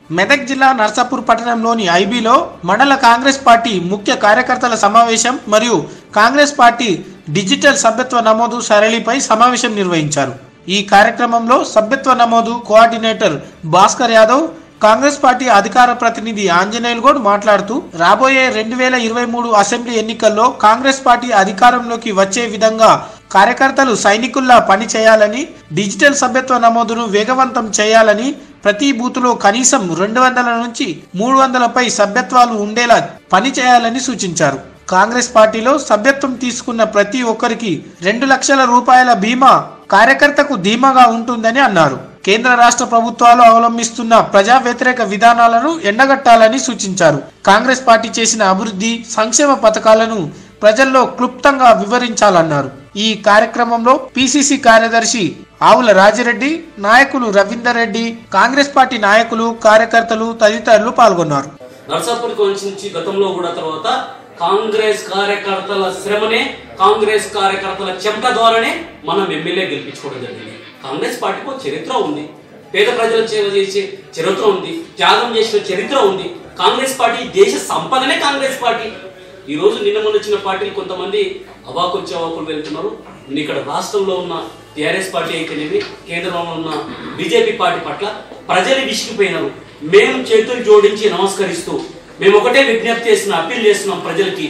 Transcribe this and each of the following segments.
మెదక్ జిల్లా నర్సాపూర్ పట్టణంలోని ఐబీలో మండల కాంగ్రెస్ పార్టీ ముఖ్య కార్యకర్తల సమావేశం మరియు కాంగ్రెస్ పార్టీ డిజిటల్ సభ్యత్వ నమోదు సరళిపై సమావేశం నిర్వహించారు ఈ కార్యక్రమంలో సభ్యత్వ నమోదు కోఆర్డినేటర్ భాస్కర్ యాదవ్ కాంగ్రెస్ పార్టీ అధికార ప్రతినిధి ఆంజనేయులు గౌడ్ మాట్లాడుతూ రాబోయే రెండు వేల ఇరవై మూడు అసెంబ్లీ ఎన్నికల్లో కాంగ్రెస్ పార్టీ అధికారంలోకి వచ్చే విధంగా కార్యకర్తలు సైనికుల్లా పని చేయాలని డిజిటల్ సభ్యత్వ నమోదును వేగవంతం చేయాలని ప్రతి బూతులో కనీసం రెండు వందల నుంచి మూడు వందలపై సభ్యత్వాలు ఉండేలా పని చేయాలని సూచించారు కాంగ్రెస్ పార్టీలో సభ్యత్వం తీసుకున్న ప్రతి ఒక్కరికి రెండు లక్షల రూపాయల బీమా కార్యకర్తకు ధీమాగా ఉంటుందని అన్నారు కేంద్ర రాష్ట్ర ప్రభుత్వాలు అవలంబిస్తున్న ప్రజా వ్యతిరేక విధానాలను ఎండగట్టాలని సూచించారు కాంగ్రెస్ పార్టీ చేసిన అభివృద్ధి సంక్షేమ పథకాలను ప్రజల్లో క్లుప్తంగా వివరించాలన్నారు ఈ కార్యక్రమంలో పిసిసి కార్యదర్శి ఆవుల రాజిరెడ్డి నాయకులు రవీందర్ రెడ్డి కాంగ్రెస్ పార్టీ నాయకులు కార్యకర్తలు తదితరులు పాల్గొన్నారు నర్సాపూర్ నుంచి గతంలో కూడా తర్వాత కాంగ్రెస్ కార్యకర్తల శ్రమనే కాంగ్రెస్ కార్యకర్తల చెమట ద్వారానే మనం ఎమ్మెల్యే గెలిపించుకోవడం జరిగింది కాంగ్రెస్ పార్టీకి ఒక చరిత్ర ఉంది పేద ప్రజల సేవ చేసే చరిత్ర ఉంది త్యాగం చేసిన చరిత్ర ఉంది కాంగ్రెస్ పార్టీ దేశ సంపదనే కాంగ్రెస్ పార్టీ ఈ రోజు నిన్న మొన్న వచ్చిన పార్టీలు కొంతమంది అవాకొచ్చి అవాకులు వెళ్తున్నారు నేను ఇక్కడ రాష్ట్రంలో ఉన్న టిఆర్ఎస్ పార్టీ అయితేనేమి కేంద్రంలో ఉన్న బీజేపీ పార్టీ పట్ల ప్రజలు విసిగిపోయినారు మేము చేతులు జోడించి నమస్కరిస్తూ మేము ఒకటే విజ్ఞప్తి చేస్తున్నాం అప్పీల్ చేస్తున్నాం ప్రజలకి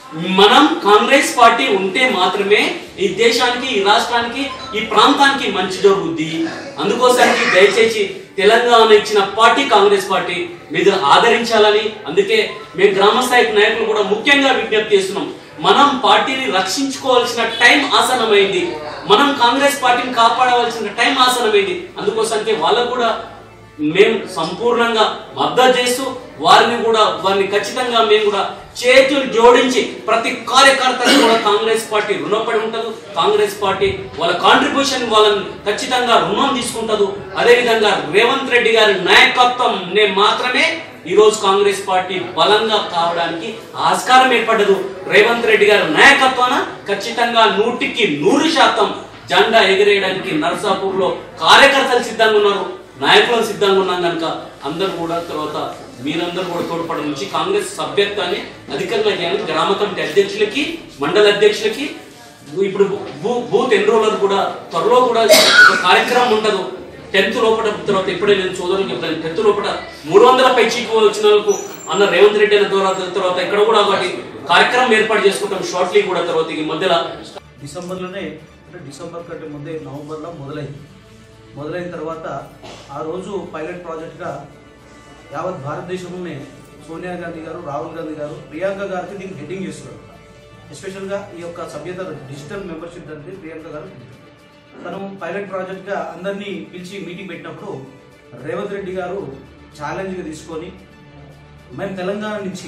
మనం కాంగ్రెస్ పార్టీ ఉంటే మాత్రమే ఈ దేశానికి ఈ రాష్ట్రానికి ఈ ప్రాంతానికి మంచి జరుగుద్ది అందుకోసానికి దయచేసి తెలంగాణ ఇచ్చిన పార్టీ కాంగ్రెస్ పార్టీ మీరు ఆదరించాలని అందుకే మేము గ్రామ స్థాయి నాయకులు కూడా ముఖ్యంగా విజ్ఞప్తి చేస్తున్నాం మనం పార్టీని రక్షించుకోవాల్సిన టైం ఆసనమైంది మనం కాంగ్రెస్ పార్టీని కాపాడవలసిన టైం ఆసనమైంది అందుకోసానికి వాళ్ళకు కూడా మేము సంపూర్ణంగా మద్దతు చేస్తూ వారిని కూడా వారిని ఖచ్చితంగా మేము కూడా చేతులు జోడించి ప్రతి కార్యకర్తకి కూడా కాంగ్రెస్ పార్టీ రుణపడి ఉంటుంది కాంగ్రెస్ పార్టీ వాళ్ళ కాంట్రిబ్యూషన్ వాళ్ళని ఖచ్చితంగా రుణం తీసుకుంటదు అదేవిధంగా రేవంత్ రెడ్డి గారి నాయకత్వం నే మాత్రమే ఈ రోజు కాంగ్రెస్ పార్టీ బలంగా కావడానికి ఆస్కారం ఏర్పడ్డదు రేవంత్ రెడ్డి గారి నాయకత్వాన ఖచ్చితంగా నూటికి నూరు శాతం జెండా ఎగిరేయడానికి నర్సాపూర్ లో కార్యకర్తలు సిద్ధంగా ఉన్నారు నాయకులు సిద్ధంగా ఉన్నాం కనుక అందరూ కూడా తర్వాత మీరందరూ కూడా తోడ్పడడం నుంచి కాంగ్రెస్ సభ్యత్వాన్ని అధికంగా చేయాలని గ్రామ కమిటీ అధ్యక్షులకి మండల అధ్యక్షులకి ఇప్పుడు భూ బూత్ ఎన్రోలర్ కూడా త్వరలో కూడా ఒక కార్యక్రమం ఉండదు టెన్త్ లోపల తర్వాత ఇప్పుడే నేను సోదరులు చెప్తాను టెన్త్ లోపల మూడు వందల పై చీకు వచ్చిన వాళ్ళకు అన్న రేవంత్ రెడ్డి అన్న తర్వాత తర్వాత ఇక్కడ కూడా ఒకటి కార్యక్రమం ఏర్పాటు చేసుకుంటాం షార్ట్లీ కూడా తర్వాత ఈ మధ్యలో డిసెంబర్లోనే అంటే డిసెంబర్ కంటే ముందే నవంబర్లో మొదలైంది మొదలైన తర్వాత ఆ రోజు పైలట్ ప్రాజెక్ట్గా యావత్ భారతదేశంలోనే సోనియా గాంధీ గారు రాహుల్ గాంధీ గారు ప్రియాంక గారికి దీన్ని హెడ్డింగ్ చేస్తున్నారు ఎస్పెషల్గా ఈ యొక్క సభ్యత డిజిటల్ మెంబర్షిప్ అనేది ప్రియాంక గారు తను పైలట్ ప్రాజెక్ట్గా అందరినీ పిలిచి మీటింగ్ పెట్టినప్పుడు రేవంత్ రెడ్డి గారు ఛాలెంజ్గా తీసుకొని మేము తెలంగాణ నుంచి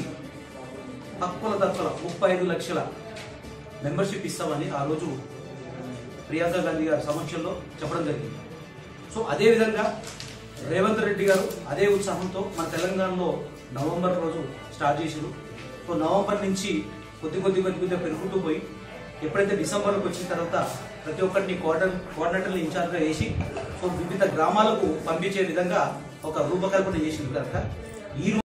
తక్కువ తక్కువ ముప్పై ఐదు లక్షల మెంబర్షిప్ ఇస్తామని ఆ రోజు ప్రియాంక గాంధీ గారి సమక్షంలో చెప్పడం జరిగింది సో అదేవిధంగా రేవంత్ రెడ్డి గారు అదే ఉత్సాహంతో మన తెలంగాణలో నవంబర్ రోజు స్టార్ట్ చేశారు సో నవంబర్ నుంచి కొద్ది కొద్ది కొద్ది కొద్దిగా పెరుగుతూ పోయి ఎప్పుడైతే డిసెంబర్కి వచ్చిన తర్వాత ప్రతి ఒక్కరిని కోఆర్డిన కోఆర్డినేటర్ని ఇన్ఛార్జ్గా వేసి సో వివిధ గ్రామాలకు పంపించే విధంగా ఒక రూపకల్పన చేసింది కనుక ఈ